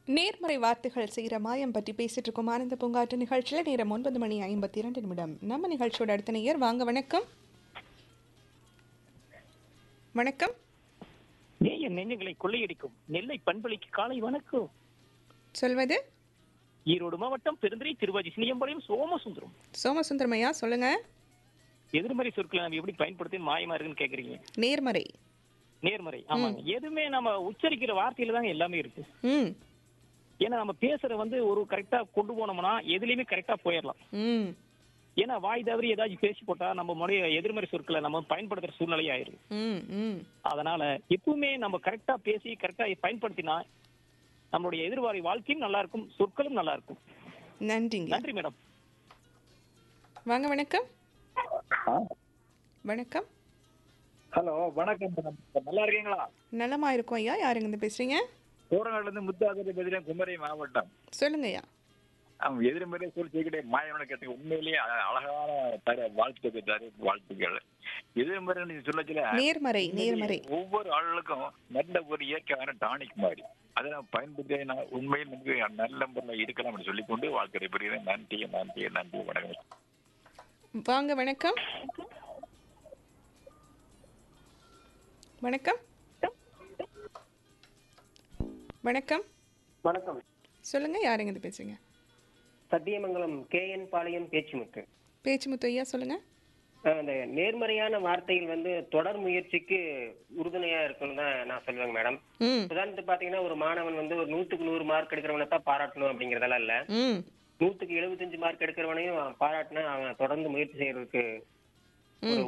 நேர்மறை வார்த்தைகள் செய்கிற மாயம் பற்றி பேசிட்டு இருக்கோம் ஆனந்த பூங்காற்று நிகழ்ச்சியில் நேரம் ஒன்பது மணி ஐம்பத்தி இரண்டு நிமிடம் நம்ம நிகழ்ச்சியோட அடுத்த நேயர் வாங்க வணக்கம் வணக்கம் நேய நெஞ்சங்களை கொள்ளையடிக்கும் நெல்லை பண்பளிக்கு காலை வணக்கம் சொல்வது ஈரோடு மாவட்டம் பெருந்துறை திருவாஜி சினியம்பாளையம் சோமசுந்தரம் சோமசுந்தரமையா சொல்லுங்க எதிர்மறை சொற்களை நம்ம எப்படி பயன்படுத்தி மாயமா இருக்குன்னு கேக்குறீங்க நேர்மறை நேர்மறை ஆமாங்க எதுவுமே நம்ம உச்சரிக்கிற வார்த்தையில தாங்க எல்லாமே இருக்கு ம் ஏன்னா நம்ம பேசுற வந்து ஒரு கரெக்டா கொண்டு போனோம்னா எதுலயுமே கரெக்டா போயிடலாம் ம் ஏன்னா வாய் தவறி ஏதாச்சும் பேசி போட்டா நம்ம முறைய எதிர்மறை சொற்களை நம்ம பயன்படுத்துற சூழ்நிலை ஆயிரும் ம் ம் அதனால எப்பவுமே நம்ம கரெக்டா பேசி கரெக்டா பயன்படுத்தினா நம்மளுடைய எதிர்வாரி வாழ்க்கையும் நல்லா இருக்கும் சொற்களும் நல்லா இருக்கும் நன்றிங்க நன்றி மேடம் வாங்க வணக்கம் வணக்கம் ஹலோ வணக்கம் மேடம் நல்லா இருக்கீங்களா நலமா இருக்கும் ஐயா யாருங்க இருந்து பேசுறீங்க கோரநாடுல இருந்து முத்தாதிரி பேசுறேன் குமரி மாவட்டம் சொல்லுங்க ஐயா அவன் எதிர்மறை சொல் செய்கிட்டே மாயவன கேட்டு உண்மையிலேயே அ- அழகான தர வாழ்த்துக்கு தரு வாழ்த்துக்கள் எதிர்மறை நீங்க சொல்ல சொல்ல நேர்மறை நேர்மறை ஒவ்வொரு ஆளுக்கும் நல்ல ஒரு இயற்கையான டானிக் மாதிரி அதை நான் பயன்படுத்தி நான் உண்மையில் நமக்கு நல்ல முறையில் இருக்கலாம் என்று சொல்லிக்கொண்டு வாழ்க்கை பெறுகிறேன் நன்றி நன்றி நன்றி வணக்கம் வாங்க வணக்கம் வணக்கம் வணக்கம் வணக்கம் சொல்லுங்க யாருங்க இது பேசுங்க சத்தியமங்கலம் கேஎன் பாளையம் பேச்சுமுத்து பேச்சுமுத்து ஐயா சொல்லுங்க அஹ் அந்த நேர்மறையான வார்த்தைகள் வந்து தொடர் முயற்சிக்கு உறுதுணையா இருக்குன்னு தான் நான் சொல்லுவேங்க மேடம் ம் உதாரணத்துக்கு பாத்தீங்கன்னா ஒரு மாணவன் வந்து ஒரு நூத்துக்கு நூறு மார்க் எடுக்கிறவனை தான் பாராட்டணும் அப்படிங்கறதெல்லாம் இல்ல ம் நூத்துக்கு எழுபத்தஞ்சு மார்க் எடுக்கிறவனையும் பாராட்டினா அவன் தொடர்ந்து முயற்சி செய்யறதுக்கு ஒரு